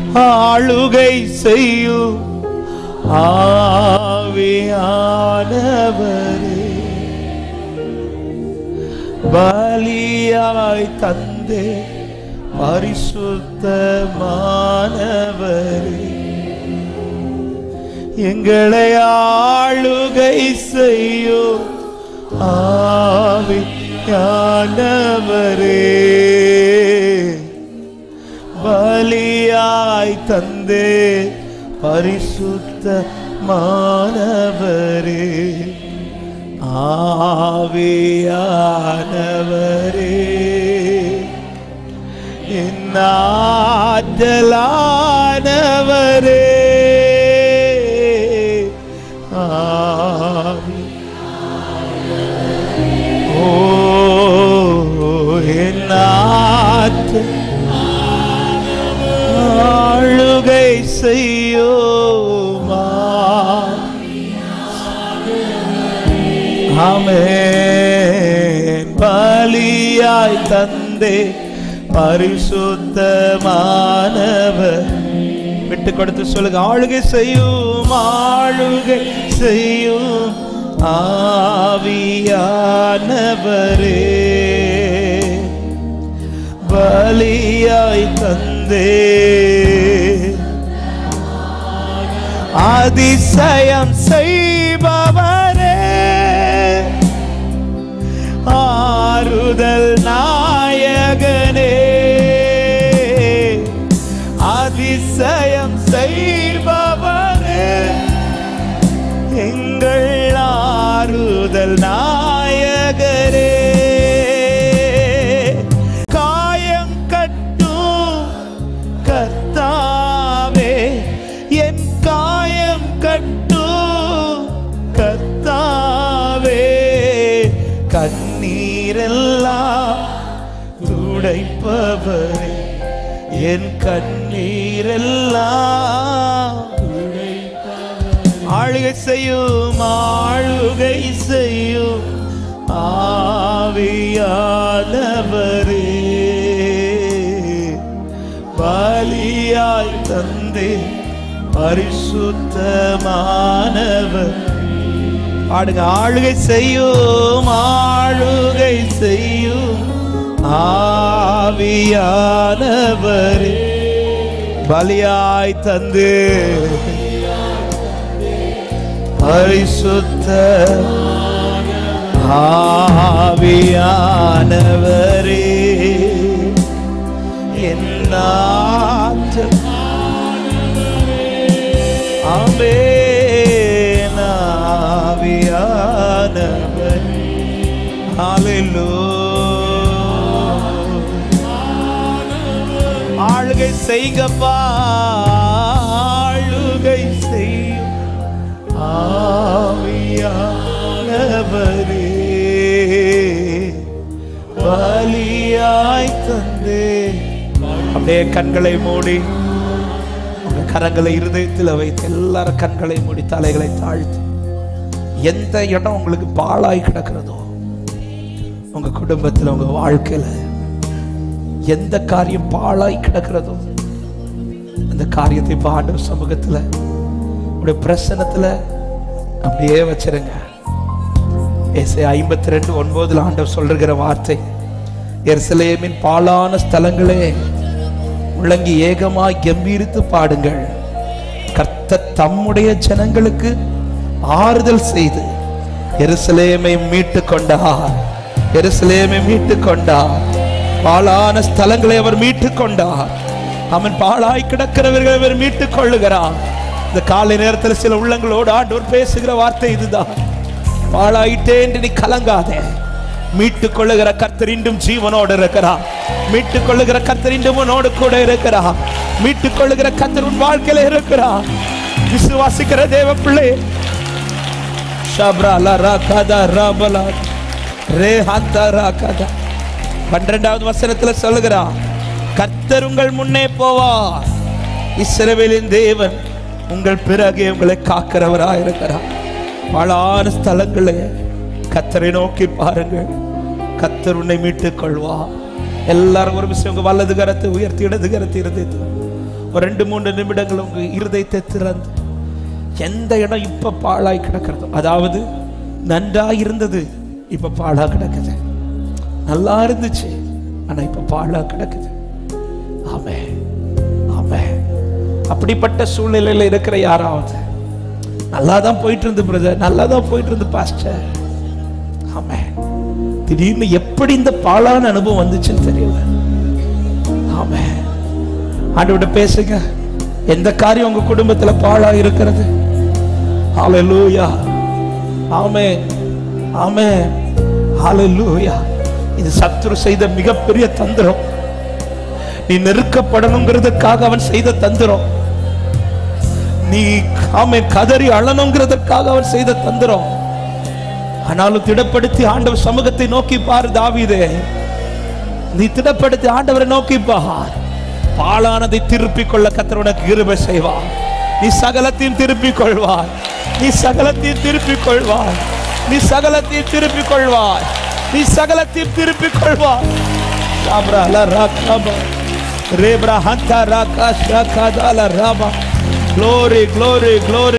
ஆளுகை செய்யும் ஆவியானவரே பலியாய் தந்தே பரிசுத்தமானவரே எங்களை ஆளுகை செய்யும் ஆவியானவரே பலியாய் தந்தே பரிசுத்த மாணவரே ஆவியானவரே என்னாற்றலானவரே ஆவி ஓ என்னாற்ற ஆளுகை செய்யோமா ஆமென் பலியாய் தந்தே பரிசுத்தமானவர் விட்டு கொடுத்து சொல்லுங்க ஆளுகை செய்யும் ஆளுகை செய்யும் ஆவியானவரே பலியாய் தந்தே அதிசயம் செய்பவரே ஆறுதல் நாயகனே அதிசயம் செய்பவரே எங்கள் ஆறுதல் நாயகரே காயம் கட்டும் கர்த்தாவே என் காயம் கட்டும் கர்த்தாவே கண்ணீரெல்லாம் துடைப்பவரே என் கண்ணீரெல்லாம் ஆளுகை செய்யும் ஆளுகை செய்யும் ஆவியானவரே பலியாய் தந்தே பரிசுத்தமானவர் பாடுங்க ஆளுகை செய்யும் ஆளுகை செய்யும் ஆவியானவரே பலியாய் தந்து பரிசுத்த ஆவியானவரே என்னாற்று ஆமென் ஆவியானவர் ஹalleluya ஆளுகை செய்கப்பா ஆளுகை செய்யும் ஆவியானவரே பலியாய் தந்தே அப்படியே கண்களை மூடி உங்க கரங்களை இருதயத்தில் வைத்து எல்லாரும் கண்களை மூடி தலைகளை தாழ்த்தி எந்த இடம் உங்களுக்கு பாழாய் கிடக்கிறதோ உங்க குடும்பத்தில் உங்க வாழ்க்கையில எந்த காரியம் பாழாய் கிடக்கிறதோ அந்த காரியத்தை இப்போ ஆண்டவர் சமூகத்தில் உடைய பிரசனத்துல அப்படியே வச்சிருங்க ஏசை ஐம்பத்தி ரெண்டு ஒன்பதுல ஆண்டவர் சொல்லுகிற வார்த்தை எருசலேமின் பாழான ஸ்தலங்களே முழங்கி ஏகமாய் கம்பீரித்து பாடுங்கள் கர்த்தர் தம்முடைய ஜனங்களுக்கு ஆறுதல் செய்து எருசலேமை மீட்டு கொண்டார் எருசலேமை மீட்டு கொண்டார் பாழான ஸ்தலங்களை அவர் மீட்டு கொண்டார் அவன் பாழாய் கிடக்கிறவர்களை அவர் மீட்டுக் கொள்ளுகிறார் இந்த காலை நேரத்தில் சில உள்ளங்களோடு ஆண்டவர் பேசுகிற வார்த்தை இதுதான் பாழாயிட்டே என்று நீ கலங்காதே மீட்டுக் கொள்ளுகிற கர்த்தர் இன்றும் ஜீவனோடு இருக்கிறார் மீட்டுக் கொள்ளுகிற கர்த்தர் இன்றும் உன்னோடு கூட இருக்கிறார் மீட்டுக் கொள்ளுகிற கர்த்தர் உன் வாழ்க்கையில இருக்கிறார் விசுவாசிக்கிற தேவ பிள்ளை ஷப்ரா லா கதா ரபலா ரே ஹந்தா ரா கதா பன்னிரெண்டாவது வசனத்துல சொல்லுகிறா கர்த்தர் உங்கள் முன்னே போவார் இஸ்ரவேலின் தேவன் உங்கள் பிறகே உங்களை காக்கிறவராக இருக்கிறார் பலான ஸ்தலங்களை கத்தரை நோக்கி பாருங்கள் கத்தர் உன்னை மீட்டுக் கொள்வா எல்லாரும் ஒரு விஷயம் உங்க வலது கரத்தை உயர்த்தி இடது கரத்தை இருந்தது ஒரு ரெண்டு மூன்று நிமிடங்கள் உங்க இருதயத்தை திறந்து எந்த இடம் இப்ப பாழாய் கிடக்கிறதோ அதாவது நன்றா இருந்தது இப்ப பாழா கிடக்குது நல்லா இருந்துச்சு ஆனா இப்ப பாழா கிடக்குது ஆமே ஆமே அப்படிப்பட்ட சூழ்நிலையில இருக்கிற யாராவது நல்லா தான் போயிட்டு இருந்து பிரதர் நல்லா தான் போயிட்டு இருந்து பாஸ்டர் ஆமே திடீர்னு எப்படி இந்த பாழான அனுபவம் வந்துச்சுன்னு தெரியல ஆமே ஆண்டவர்கிட்ட பேசுங்க எந்த காரியம் உங்க குடும்பத்துல பாழா இருக்கிறது ஹalleluya ஆமே ஆமே ஹalleluya இது சத்துரு செய்த மிகப்பெரிய தந்திரம் நீ நெருக்கப்படணுங்கிறதுக்காக அவன் செய்த தந்திரம் நீ ஆமே கதறி அழணுங்கிறதுக்காக அவன் செய்த தந்திரம் ஆனாலும் திடப்படுத்தி ஆண்டவர் சமூகத்தை நோக்கி பார் தாவீதே நீ திடப்படுத்தி ஆண்டவரை நோக்கி பார் பாழானதை திருப்பிக் கொள்ள கத்தர் உனக்கு கிருபை செய்வார் நீ சகலத்தையும் திருப்பிக் கொள்வாய் நீ சகலத்தையும் திருப்பிக் கொள்வாய் நீ சகலத்தையும் திருப்பிக் கொள்வாய் நீ சகலத்தையும் திருப்பிக் கொள்வாய் ராப்ரா லா ராகாபா ரேப்ரா ஹந்தா ராகா ஷாகா தாலா ராபா glory glory glory